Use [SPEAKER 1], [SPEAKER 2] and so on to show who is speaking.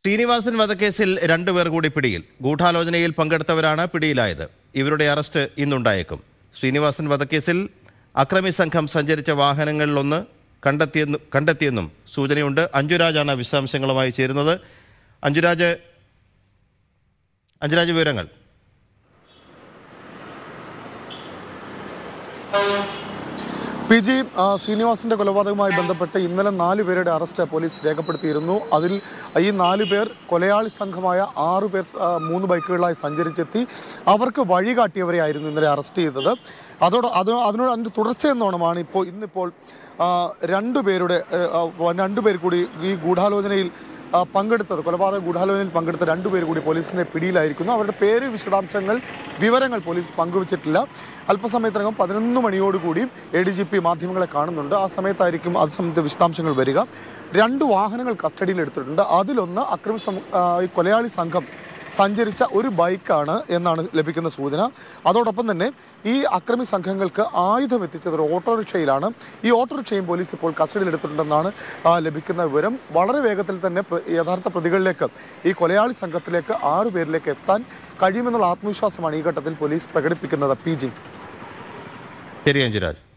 [SPEAKER 1] ശ്രീനിവാസൻ വധക്കേസിൽ രണ്ടുപേർ കൂടി പിടിയിൽ ഗൂഢാലോചനയിൽ പങ്കെടുത്തവരാണ് പിടിയിലായത് ഇവരുടെ അറസ്റ്റ് ഇന്നുണ്ടായേക്കും ശ്രീനിവാസൻ വധക്കേസിൽ അക്രമി സംഘം സഞ്ചരിച്ച വാഹനങ്ങളിലൊന്ന് കണ്ടെത്തിയെന്ന് കണ്ടെത്തിയെന്നും സൂചനയുണ്ട് അഞ്ജുരാജാണ് വിശദാംശങ്ങളുമായി ചേരുന്നത് അഞ്ജുരാജ് അഞ്ജുരാജ് വിവരങ്ങൾ
[SPEAKER 2] പി ജി ആ, ശ്രീനിവാസിന്റെ കൊലപാതകവുമായി ബന്ധപ്പെട്ട് ഇന്നലെ നാല് പേരുടെ അറസ്റ്റ് പോലീസ് രേഖപ്പെടുത്തിയിരുന്നു അതിൽ ഈ നാല് പേർ കൊലയാളി സംഘമായ ആറു പേർ ആ, മൂന്ന് ബൈക്കുകളായി സഞ്ചരിച്ചെത്തി അവർക്ക് വഴികാട്ടിയവരെയായിരുന്നു ഇന്നലെ അറസ്റ്റ് ചെയ്തത് അതോട് അത് അതിനോട് അതിൻ്റെ തുടർച്ചയെന്നോണമാണ് ഇപ്പോൾ ഇന്നിപ്പോൾ ആ, രണ്ടുപേരുടെ ആ, ആ, രണ്ടുപേർ കൂടി ഈ ഗൂഢാലോചനയിൽ ആ, പങ്കെടുത്തത് കൊലപാതക ഗൂഢാലോചനയിൽ പങ്കെടുത്ത രണ്ടുപേർ കൂടി പോലീസിന്റെ പിടിയിലായിരിക്കുന്നു അവരുടെ പേര് വിശദാംശങ്ങൾ വിവരങ്ങൾ പോലീസ് പങ്കുവച്ചിട്ടില്ല അല്പസമയത്തിനകം പതിനൊന്ന് മണിയോടുകൂടി എ ഡി ജി പി മാധ്യമങ്ങളെ കാണുന്നുണ്ട് ആ സമയത്തായിരിക്കും അത് സംബന്ധിച്ച വിശദാംശങ്ങൾ വരിക രണ്ട് വാഹനങ്ങൾ കസ്റ്റഡിയിൽ എടുത്തിട്ടുണ്ട് അതിലൊന്ന് അക്രമി സം- ആ, ഈ കൊലയാളി സംഘം സഞ്ചരിച്ച ഒരു ബൈക്കാണ് എന്നാണ് ലഭിക്കുന്ന സൂചന അതോടൊപ്പം തന്നെ ഈ അക്രമി സംഘങ്ങൾക്ക് ആയുധം എത്തിച്ചത് ഒരു ഓട്ടോറിക്ഷയിലാണ് ഈ ഓട്ടോറിക്ഷയും പോലീസ് ഇപ്പോൾ കസ്റ്റഡിയിൽ എടുത്തിട്ടുണ്ടെന്നാണ് ആ, ലഭിക്കുന്ന വിവരം വളരെ വേഗത്തിൽ തന്നെ പ്ര- യഥാർത്ഥ പ്രതികളിലേക്ക് ഈ കൊലയാളി സംഘത്തിലേക്ക് ആറു പേരിലേക്ക് എത്താൻ കഴിയുമെന്നുള്ള ആത്മവിശ്വാസമാണ് ഈ ഘട്ടത്തിൽ പോലീസ് പ്രകടിപ്പിക്കുന്നത് പി ജി
[SPEAKER 1] ശരി അഞ്ജുരാജ്